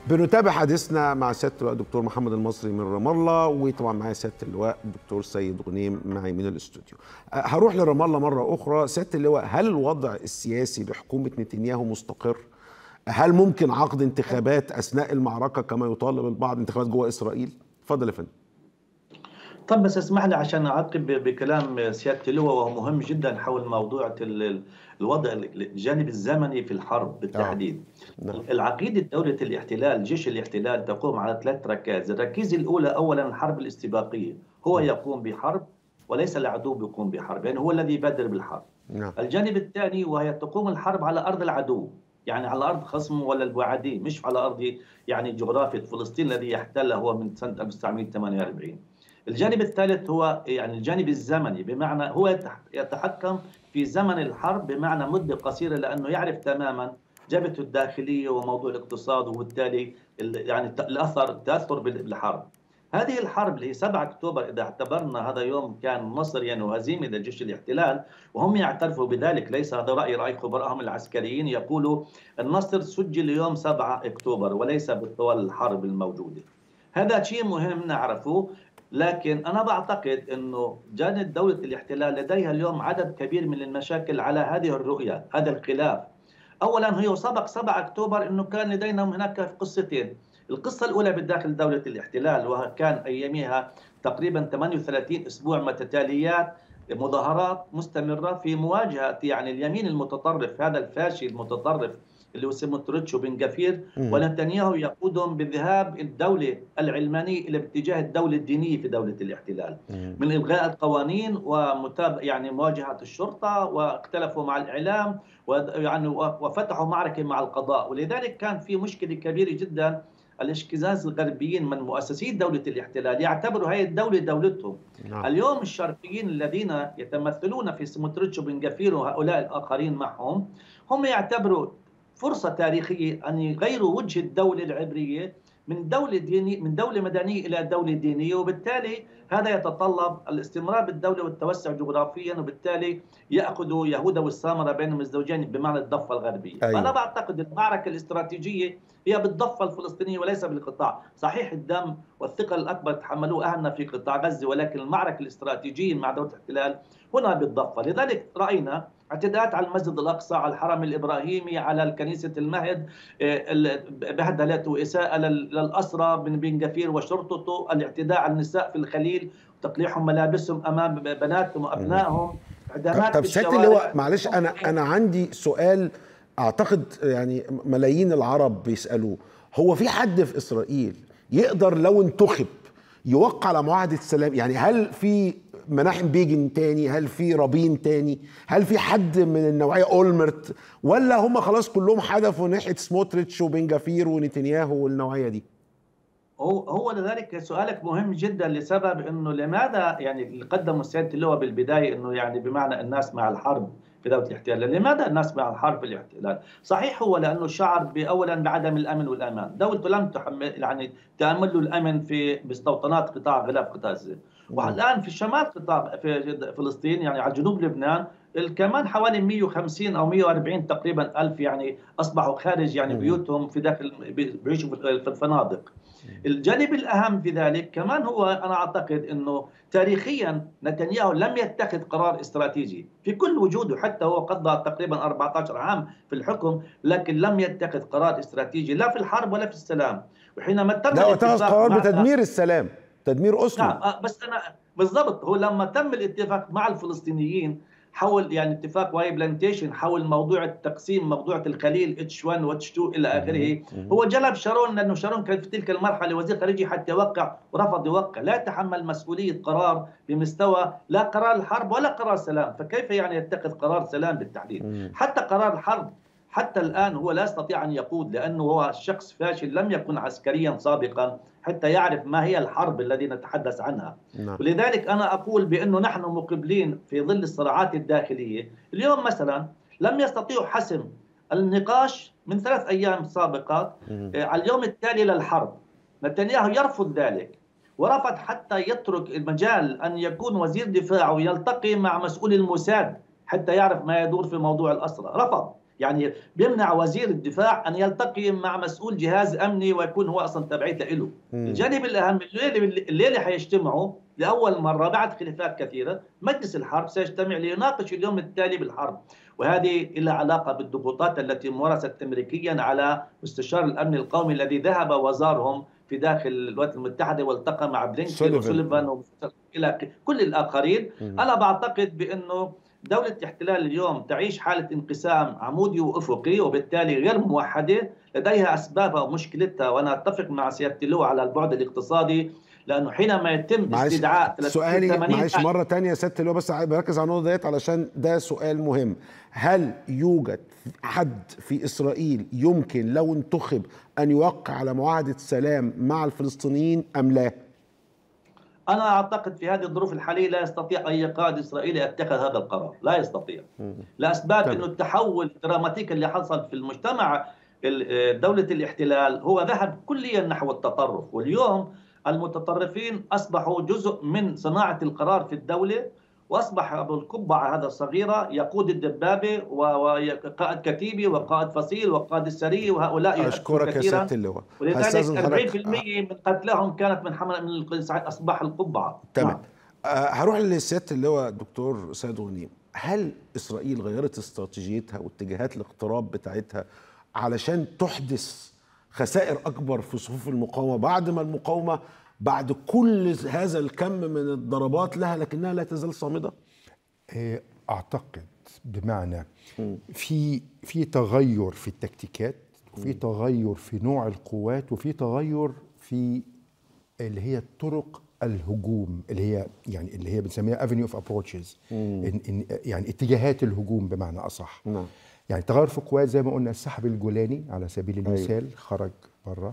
بنتابع حديثنا مع سياده اللواء الدكتور محمد المصري من رام الله وطبعا معايا سياده اللواء الدكتور سيد غنيم معي من الاستوديو. أه، هروح لرام الله مره اخرى، سياده اللواء هل الوضع السياسي لحكومه نتنياهو مستقر؟ هل ممكن عقد انتخابات اثناء المعركه كما يطالب البعض انتخابات جوه اسرائيل؟ اتفضل يا فندم. طب بس اسمح لي عشان اعقب بكلام سياده اللواء وهو مهم جدا حول موضوع الوضع الجانب الزمني في الحرب بالتحديد. نعم. العقيده دوله الاحتلال جيش الاحتلال تقوم على ثلاث ركائز، الركيزه الاولى اولا الحرب الاستباقيه، هو نعم. يقوم بحرب وليس العدو يقوم بحرب، يعني هو الذي يبادر بالحرب. نعم. الجانب الثاني وهي تقوم الحرب على ارض العدو، يعني على ارض خصم ولا البعادي مش على ارض يعني جغرافيا فلسطين الذي يحتلها هو من سنه 1948. الجانب الثالث هو يعني الجانب الزمني بمعنى هو يتحكم في زمن الحرب بمعنى مده قصيره لانه يعرف تماما جبهته الداخليه وموضوع الاقتصاد وبالتالي يعني الاثر التاثر بالحرب. هذه الحرب اللي هي 7 اكتوبر اذا اعتبرنا هذا يوم كان نصر يعني وهزيمه لجيش الاحتلال وهم يعترفوا بذلك ليس هذا راي راي خبرائهم العسكريين يقولوا النصر سجل يوم 7 اكتوبر وليس بطوال الحرب الموجوده. هذا شيء مهم نعرفه لكن انا بعتقد انه جانب دوله الاحتلال لديها اليوم عدد كبير من المشاكل على هذه الرؤيه، هذا الخلاف. اولا هي سبق 7 اكتوبر انه كان لدينا هناك قصتين، القصه الاولى بداخل دوله الاحتلال وكان ايامها تقريبا 38 اسبوع متتاليات مظاهرات مستمره في مواجهه يعني اليمين المتطرف هذا الفاشي المتطرف اللي هو سموتريتش وبن جافير ونتنياهو يقودهم بذهاب الدولة العلمانية إلى اتجاه الدولة الدينية في دولة الاحتلال مم. من إلغاء القوانين ومتابعة يعني مواجهة الشرطة واختلفوا مع الإعلام ويعني وفتحوا معركة مع القضاء ولذلك كان في مشكلة كبيرة جدا الاشكزاز الغربيين من مؤسسي دولة الاحتلال يعتبروا هذه الدولة دولتهم نعم. اليوم الشرقيين الذين يتمثلون في سموتريتش وبن جافير وهؤلاء الآخرين معهم هم يعتبروا فرصة تاريخية أن يغيروا وجه الدولة العبرية من دولة دينية من دولة مدنية إلى دولة دينية وبالتالي هذا يتطلب الاستمرار بالدولة والتوسع جغرافيا وبالتالي يأخذوا يهوذا والسامرة بينهم الزوجين بمعنى الضفة الغربية أيوة. فأنا بعتقد المعركة الاستراتيجية هي بالضفة الفلسطينية وليس بالقطاع صحيح الدم والثقل الأكبر تحملوه أهلنا في قطاع غزة ولكن المعركة الاستراتيجية مع دولة الاحتلال هنا بالضفة لذلك رأينا اعتداءات على المسجد الاقصى على الحرم الابراهيمي على كنيسه المهد آه، بهدلت واساءه للاسرى بن بن جفير وشرطته الاعتداء على النساء في الخليل تقليعهم ملابسهم امام بناتهم وابنائهم اعدامات طب سياده اللواء معلش انا انا عندي سؤال اعتقد يعني ملايين العرب بيسالوه هو في حد في اسرائيل يقدر لو انتخب يوقع على معاهده السلام يعني هل في مناحم بيجن تاني هل في رابين تاني هل في حد من النوعيه اولمرت ولا هم خلاص كلهم حدفوا ناحيه سموتريتش وبن جافير ونتنياهو والنوعيه دي هو هو لذلك سؤالك مهم جدا لسبب انه لماذا يعني اللي قدموا سياده اللواء بالبدايه انه يعني بمعنى الناس مع الحرب في دوله الاحتلال، لماذا الناس مع الحرب في الاحتلال؟ صحيح هو لانه شعر اولا بعدم الامن والامان، دولته لم تحمل يعني تامل له الامن في مستوطنات قطاع غلاف قطاع غزه، والان في شمال قطاع في فلسطين يعني على جنوب لبنان كمان حوالي 150 او 140 تقريبا الف يعني اصبحوا خارج يعني بيوتهم في داخل بيعيشوا في الفنادق الجانب الاهم في ذلك كمان هو انا اعتقد انه تاريخيا نتنياهو لم يتخذ قرار استراتيجي في كل وجوده حتى هو قضى تقريبا 14 عام في الحكم لكن لم يتخذ قرار استراتيجي لا في الحرب ولا في السلام وحينما تم لا اتخذ قرار بتدمير السلام تدمير اسلو نعم بس انا بالضبط هو لما تم الاتفاق مع الفلسطينيين حول يعني اتفاق واي بلانتيشن حول موضوع التقسيم موضوع الخليل اتش 1 واتش 2 الى اخره هو جلب شارون لانه شارون كان في تلك المرحله وزير خارجي حتى يوقع ورفض يوقع لا يتحمل مسؤوليه قرار بمستوى لا قرار الحرب ولا قرار سلام فكيف يعني يتخذ قرار سلام بالتحديد حتى قرار الحرب حتى الآن هو لا يستطيع أن يقود لأنه هو شخص فاشل لم يكن عسكريا سابقا حتى يعرف ما هي الحرب التي نتحدث عنها نعم. ولذلك أنا أقول بأنه نحن مقبلين في ظل الصراعات الداخلية اليوم مثلا لم يستطيعوا حسم النقاش من ثلاث أيام سابقات آه، على اليوم التالي للحرب نتنياهو يرفض ذلك ورفض حتى يترك المجال أن يكون وزير دفاعه يلتقي مع مسؤول الموساد حتى يعرف ما يدور في موضوع الأسرى رفض يعني بيمنع وزير الدفاع ان يلتقي مع مسؤول جهاز امني ويكون هو اصلا تبعيته له الجانب الاهم الليله الليله حيجتمعوا لاول مره بعد خلافات كثيره مجلس الحرب سيجتمع ليناقش اليوم التالي بالحرب وهذه لها علاقه بالضغوطات التي مارست امريكيا على مستشار الامن القومي الذي ذهب وزارهم في داخل الولايات المتحده والتقى مع بلينكن وسوليفان الى كل الاخرين انا بعتقد بانه دولة الاحتلال اليوم تعيش حالة انقسام عمودي وأفقي وبالتالي غير موحدة لديها أسبابها ومشكلتها وأنا أتفق مع سيادة اللواء على البعد الاقتصادي لانه حينما يتم استدعاء سؤالي معلش مره ثانيه يا سياده اللواء بس بركز على النقطه ديت علشان ده سؤال مهم هل يوجد حد في اسرائيل يمكن لو انتخب ان يوقع على معاهده سلام مع الفلسطينيين ام لا؟ انا اعتقد في هذه الظروف الحاليه لا يستطيع اي قائد اسرائيلي يتخذ هذا القرار، لا يستطيع. لاسباب انه التحول الدراماتيكي اللي حصل في المجتمع دوله الاحتلال هو ذهب كليا نحو التطرف، واليوم المتطرفين اصبحوا جزء من صناعه القرار في الدوله واصبح ابو القبعه هذا الصغيره يقود الدبابه وقائد كتيبه وقائد فصيل وقائد السريه وهؤلاء اشكرك يا سياده اللواء ولذلك 40% من قتلهم كانت من حمل من اصبح القبعه تمام نعم. أه هروح لسياده اللواء دكتور سيد غنيم هل اسرائيل غيرت استراتيجيتها واتجاهات الاقتراب بتاعتها علشان تحدث خسائر اكبر في صفوف المقاومه بعد ما المقاومه بعد كل هذا الكم من الضربات لها لكنها لا تزال صامده إيه، اعتقد بمعنى في في تغير في التكتيكات وفي تغير في نوع القوات وفي تغير في اللي هي طرق الهجوم اللي هي يعني اللي هي بنسميها افنيو اوف ابروتشز يعني اتجاهات الهجوم بمعنى اصح نعم. يعني تغير في القوات زي ما قلنا السحب الجولاني على سبيل أيوه. المثال أيوه. خرج بره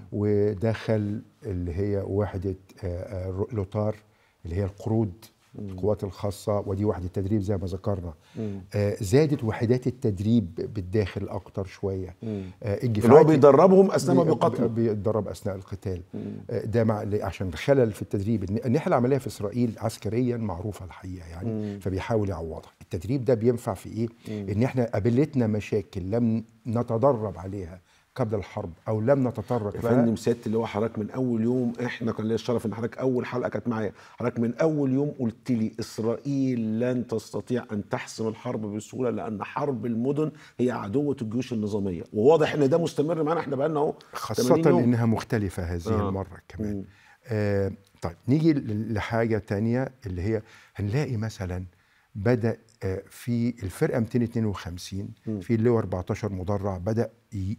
ودخل اللي هي وحده آه، آه، لوتار اللي هي القرود القوات الخاصه ودي وحده تدريب زي ما ذكرنا آه زادت وحدات التدريب بالداخل اكتر شويه آه اللي هو بيدربهم اثناء ما بيقاتلوا بيدرب اثناء القتال آه ده مع عشان خلل في التدريب الناحيه العمليه في اسرائيل عسكريا معروفه الحقيقه يعني مم. فبيحاول يعوضها التدريب ده بينفع في ايه مم. ان احنا قابلتنا مشاكل لم نتدرب عليها قبل الحرب او لم نتطرق يا فندم سياده اللي هو حضرتك من اول يوم احنا كان ليا الشرف ان حضرتك اول حلقه كانت معايا حضرتك من اول يوم قلت لي اسرائيل لن تستطيع ان تحسم الحرب بسهوله لان حرب المدن هي عدوه الجيوش النظاميه وواضح ان ده مستمر معانا احنا بقى لنا اهو خاصه يوم. انها مختلفه هذه آه. المره كمان آه طيب نيجي لحاجه تانية اللي هي هنلاقي مثلا بدا آه، في الفرقه 252 في اللواء 14 مدرع بدا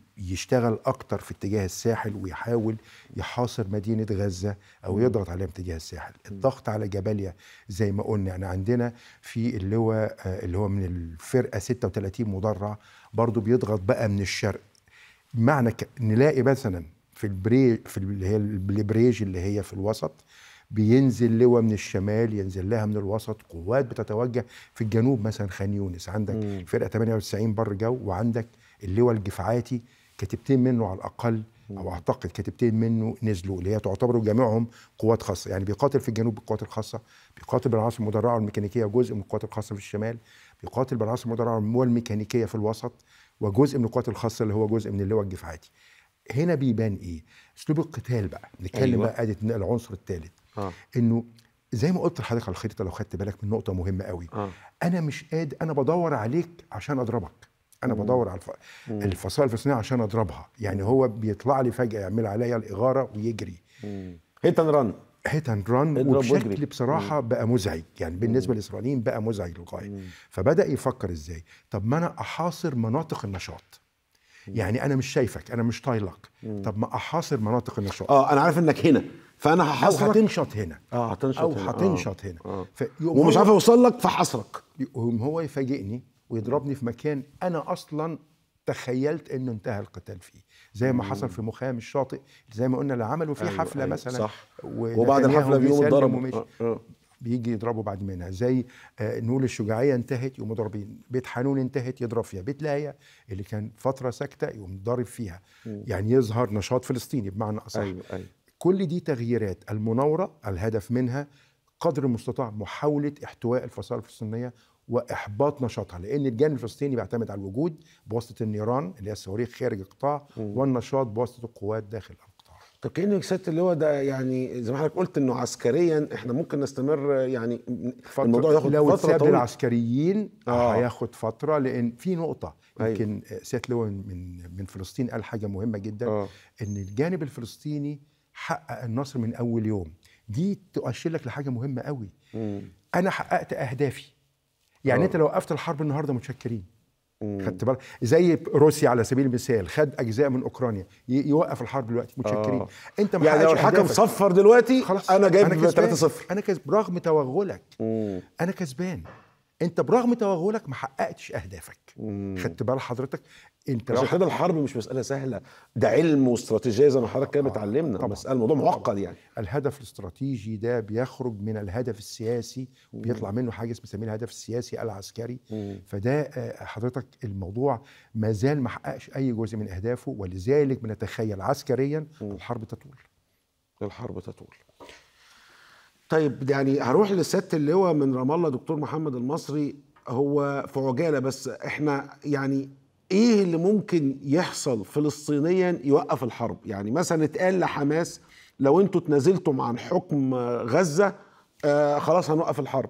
يشتغل اكتر في اتجاه الساحل ويحاول يحاصر مدينه غزه او يضغط عليها اتجاه الساحل الضغط على جباليا زي ما قلنا يعني عندنا في اللواء آه، اللي هو من الفرقه 36 مدرع برضه بيضغط بقى من الشرق معنى نلاقي مثلا في البري في اللي هي البريج اللي هي في الوسط بينزل لواء من الشمال ينزل لها من الوسط قوات بتتوجه في الجنوب مثلا خان يونس عندك مم. فرقه 98 بر جو وعندك اللواء الجفعاتي كتيبتين منه على الاقل او اعتقد كتيبتين منه نزلوا اللي هي تعتبر جميعهم قوات خاصه يعني بيقاتل في الجنوب بالقوات الخاصه بيقاتل بالعناصر المدرعه والميكانيكيه جزء من القوات الخاصه في الشمال بيقاتل بالعناصر المدرعه والميكانيكيه في الوسط وجزء من القوات الخاصه اللي هو جزء من اللواء الجفعاتي هنا بيبان ايه اسلوب القتال بقى نتكلم أيوة. بقى ادي العنصر الثالث آه. انه زي ما قلت لحضرتك على الخريطه لو خدت بالك من نقطه مهمه قوي آه. انا مش قادر انا بدور عليك عشان اضربك انا مم. بدور على الف... الفصائل الفلسطينيه عشان اضربها يعني هو بيطلع لي فجاه يعمل عليا الاغاره ويجري هيت اند ران هيت اند ران وبشكل بصراحه مم. بقى مزعج يعني بالنسبه للاسرائيليين بقى مزعج للغايه فبدا يفكر ازاي طب ما انا احاصر مناطق النشاط يعني انا مش شايفك انا مش طايلك طب ما احاصر مناطق النشاط اه انا عارف انك هنا فانا هحصرك او هتنشط هنا اه هتنشط او هنا. هتنشط آه. هنا آه. ومش عارف اوصل لك فحصرك يقوم هو يفاجئني ويضربني في مكان انا اصلا تخيلت انه انتهى القتال فيه زي ما حصل في مخيم الشاطئ زي ما قلنا اللي عملوا فيه أيوة حفله أيوة مثلا صح وبعد الحفله بيوم ضربوا آه. آه. بيجي يضربوا بعد منها زي آه نقول الشجاعيه انتهت يقوموا ضاربين بيت حنون انتهت يضرب فيها بيت لايه اللي كان فتره ساكته يقوم ضارب فيها م. يعني يظهر نشاط فلسطيني بمعنى اصح أيوة أيوة. كل دي تغييرات المناورة الهدف منها قدر المستطاع محاولة احتواء الفصائل الفلسطينية واحباط نشاطها لان الجانب الفلسطيني بيعتمد على الوجود بواسطه النيران اللي هي الصواريخ خارج القطاع والنشاط بواسطه القوات داخل القطاع طب كأنك سيادة اللواء ده يعني زي ما حضرتك قلت انه عسكريا احنا ممكن نستمر يعني الموضوع ياخد لو فترة اتساب طويلة للعسكريين آه. هياخد فتره لان في نقطه أيوة. يمكن سياده لواء من من فلسطين قال حاجه مهمه جدا آه. ان الجانب الفلسطيني حقق النصر من اول يوم دي تؤشر لك لحاجه مهمه قوي انا حققت اهدافي يعني آه. انت لو وقفت الحرب النهارده متشكرين خدت بالك زي روسيا على سبيل المثال خد اجزاء من اوكرانيا ي- يوقف الحرب دلوقتي متشكرين آه. انت ما يعني لو حققتش الحكم أهدافك. صفر دلوقتي خلاص انا جايب كسبان. 3-0 انا كسب رغم توغلك انا كسبان انت برغم توغلك ما حققتش اهدافك خدت بال حضرتك انت لو عشان كده الحرب مش مسألة سهلة ده علم واستراتيجية زي ما حضرتك كده آه، بتعلمنا طبعاً. مسألة الموضوع معقد يعني الهدف الاستراتيجي ده بيخرج من الهدف السياسي بيطلع منه حاجه بنسميه الهدف السياسي العسكري فده آه، حضرتك الموضوع ما زال ما حققش اي جزء من اهدافه ولذلك بنتخيل عسكريا الحرب تطول الحرب تطول طيب يعني هروح لسياده اللواء من رام الله دكتور محمد المصري هو في عجاله بس احنا يعني ايه اللي ممكن يحصل فلسطينيا يوقف الحرب يعني مثلا اتقال لحماس لو انتوا تنازلتم عن حكم غزه آه خلاص هنوقف الحرب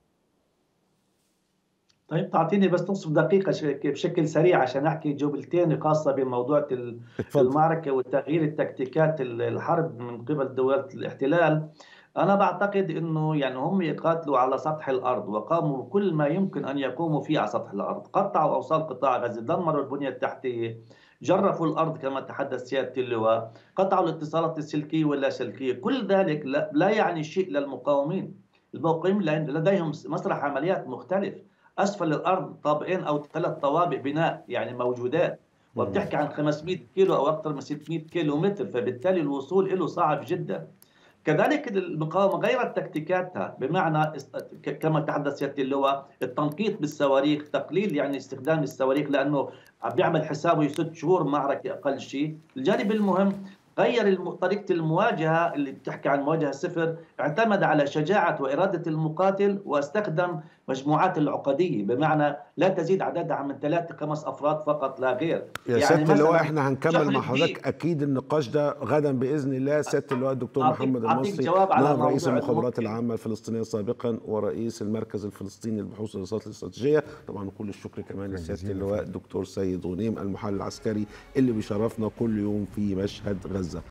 طيب تعطيني بس نصف دقيقة ش- بشكل سريع عشان أحكي جملتين خاصة بموضوع ال- اتفضل. المعركة وتغيير التكتيكات ال- الحرب من قبل دول الاحتلال أنا بعتقد أنه يعني هم يقاتلوا على سطح الأرض وقاموا بكل ما يمكن أن يقوموا فيه على سطح الأرض قطعوا أوصال قطاع غزة دمروا البنية التحتية جرفوا الأرض كما تحدث سيادة اللواء قطعوا الاتصالات السلكية واللاسلكية كل ذلك لا لا يعني شيء للمقاومين المقاومين لأن لديهم مسرح عمليات مختلف اسفل الارض طابقين او ثلاث طوابق بناء يعني موجودات وبتحكي عن 500 كيلو او اكثر من 600 كيلو متر فبالتالي الوصول له صعب جدا كذلك المقاومه غيرت تكتيكاتها بمعنى است- ك- كما تحدث سياده اللواء التنقيط بالصواريخ تقليل يعني استخدام الصواريخ لانه عم بيعمل حسابه ست شهور معركه اقل شيء الجانب المهم غير الم- طريقة المواجهة اللي بتحكي عن مواجهة صفر اعتمد على شجاعة وإرادة المقاتل واستخدم مجموعات العقدية بمعنى لا تزيد عددها عن من ثلاثة خمس أفراد فقط لا غير يا يعني سياده اللواء مثلاً احنا هنكمل شهر مع كبير. حضرتك اكيد النقاش ده غدا باذن الله سياده اللواء الدكتور أعطيك- محمد أعطيك المصري جواب على نائب رئيس موضوع المخابرات الممكن. العامه الفلسطينيه سابقا ورئيس المركز الفلسطيني للبحوث والدراسات الاستراتيجيه طبعا كل الشكر كمان لسياده جزيلا. اللواء الدكتور سيد غنيم المحلل العسكري اللي بيشرفنا كل يوم في مشهد غزه